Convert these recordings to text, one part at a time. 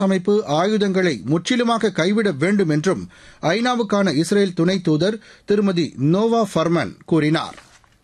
அமைப்பு ஆயுதங்களை முற்றிலுமாக கைவிட வேண்டும் என்றும் ஐநாவுக்கான இஸ்ரேல் துணை தூதர் திருமதி நோவா ஃபர்மன் கூறினார்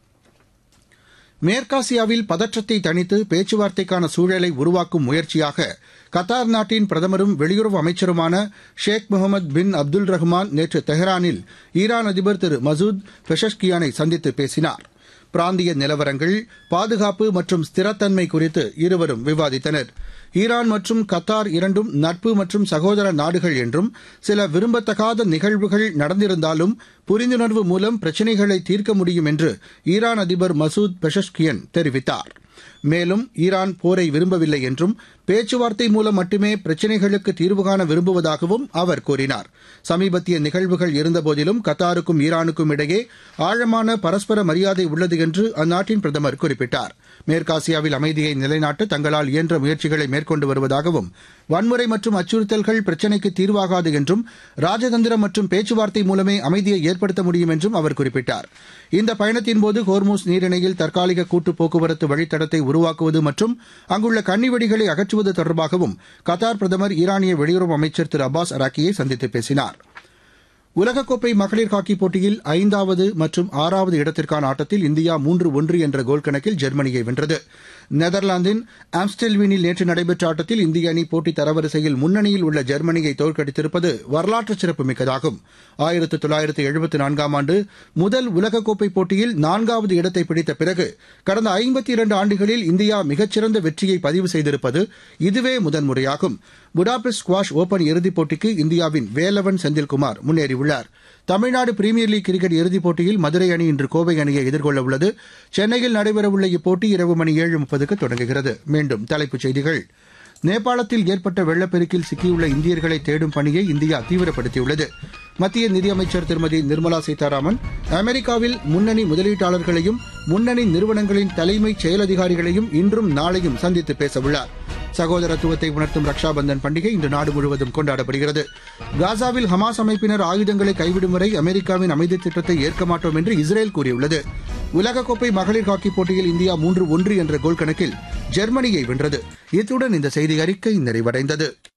மேற்காசியாவில் பதற்றத்தை தணித்து பேச்சுவார்த்தைக்கான சூழலை உருவாக்கும் முயற்சியாக கத்தார் நாட்டின் பிரதமரும் வெளியுறவு அமைச்சருமான ஷேக் முகமது பின் அப்துல் ரஹ்மான் நேற்று தெஹ்ரானில் ஈரான் அதிபர் திரு மசூத் பெஷஷ்கியானை சந்தித்து பேசினார் பிராந்திய நிலவரங்கள் பாதுகாப்பு மற்றும் ஸ்திரத்தன்மை குறித்து இருவரும் விவாதித்தனர் ஈரான் மற்றும் கத்தார் இரண்டும் நட்பு மற்றும் சகோதர நாடுகள் என்றும் சில விரும்பத்தகாத நிகழ்வுகள் நடந்திருந்தாலும் புரிந்துணர்வு மூலம் பிரச்சினைகளை தீர்க்க முடியும் என்று ஈரான் அதிபர் மசூத் பெஷஷ்கியன் தெரிவித்தார் மேலும் ஈரான் போரை விரும்பவில்லை என்றும் பேச்சுவார்த்தை மூலம் மட்டுமே பிரச்சினைகளுக்கு தீர்வு காண விரும்புவதாகவும் அவர் கூறினார் சமீபத்திய நிகழ்வுகள் இருந்தபோதிலும் கத்தாருக்கும் ஈரானுக்கும் இடையே ஆழமான பரஸ்பர மரியாதை உள்ளது என்று அந்நாட்டின் பிரதமர் குறிப்பிட்டார் மேற்காசியாவில் அமைதியை நிலைநாட்ட தங்களால் இயன்ற முயற்சிகளை மேற்கொண்டு வருவதாகவும் வன்முறை மற்றும் அச்சுறுத்தல்கள் பிரச்சினைக்கு தீர்வாகாது என்றும் ராஜதந்திரம் மற்றும் பேச்சுவார்த்தை மூலமே அமைதியை ஏற்படுத்த முடியும் என்றும் அவர் குறிப்பிட்டார் இந்த பயணத்தின்போது ஹோர்மூஸ் நீரிணையில் தற்காலிக கூட்டு போக்குவரத்து வழித்தடத்தை உருவாக்குவது மற்றும் அங்குள்ள கன்னிவெடிகளை அகற்றுவது தொடர்பாகவும் கத்தார் பிரதமர் ஈரானிய வெளியுறவு அமைச்சர் திரு அப்பாஸ் அராக்கியை சந்தித்து பேசினார் உலகக்கோப்பை மகளிர் ஹாக்கிப் போட்டியில் ஐந்தாவது மற்றும் ஆறாவது இடத்திற்கான ஆட்டத்தில் இந்தியா மூன்று ஒன்று என்ற கோல் கணக்கில் ஜெர்மனியை வென்றது நெதர்லாந்தின் ஆம்ஸ்டெல்வீனில் நேற்று நடைபெற்ற ஆட்டத்தில் இந்திய அணி போட்டி தரவரிசையில் முன்னணியில் உள்ள ஜெர்மனியை தோற்கடித்திருப்பது வரலாற்று சிறப்புமிக்கதாகும் ஆயிரத்து தொள்ளாயிரத்து எழுபத்து நான்காம் ஆண்டு முதல் உலகக்கோப்பை போட்டியில் நான்காவது இடத்தை பிடித்த பிறகு கடந்த ஐம்பத்தி இரண்டு ஆண்டுகளில் இந்தியா மிகச்சிறந்த வெற்றியை பதிவு செய்திருப்பது இதுவே முதன்முறையாகும் புடாபெஸ்ட் ஸ்குவாஷ் ஓபன் இறுதிப் போட்டிக்கு இந்தியாவின் வேலவன் செந்தில்குமார் முன்னேறியுள்ளார் தமிழ்நாடு பிரீமியர் லீக் கிரிக்கெட் இறுதிப் போட்டியில் மதுரை அணி இன்று கோவை அணியை எதிர்கொள்ள உள்ளது சென்னையில் நடைபெறவுள்ள இப்போட்டி இரவு மணி ஏழு முப்பதுக்கு தொடங்குகிறது மீண்டும் தலைப்புச் செய்திகள் நேபாளத்தில் ஏற்பட்ட வெள்ளப்பெருக்கில் சிக்கியுள்ள இந்தியர்களை தேடும் பணியை இந்தியா தீவிரப்படுத்தியுள்ளது மத்திய நிதியமைச்சர் திருமதி நிர்மலா சீதாராமன் அமெரிக்காவில் முன்னணி முதலீட்டாளர்களையும் முன்னணி நிறுவனங்களின் தலைமைச் செயலதிகாரிகளையும் இன்றும் நாளையும் சந்தித்து பேசவுள்ளார் சகோதரத்துவத்தை உணர்த்தும் ரக்ஷாபந்தன் பண்டிகை இன்று நாடு முழுவதும் கொண்டாடப்படுகிறது காசாவில் ஹமாஸ் அமைப்பினர் ஆயுதங்களை கைவிடும் வரை அமெரிக்காவின் அமைதி திட்டத்தை ஏற்க மாட்டோம் என்று இஸ்ரேல் கூறியுள்ளது உலகக்கோப்பை மகளிர் ஹாக்கிப் போட்டியில் இந்தியா மூன்று ஒன்று என்ற கோல் கணக்கில் ஜெர்மனியை வென்றது இத்துடன் இந்த செய்தி அறிக்கை நிறைவடைந்தது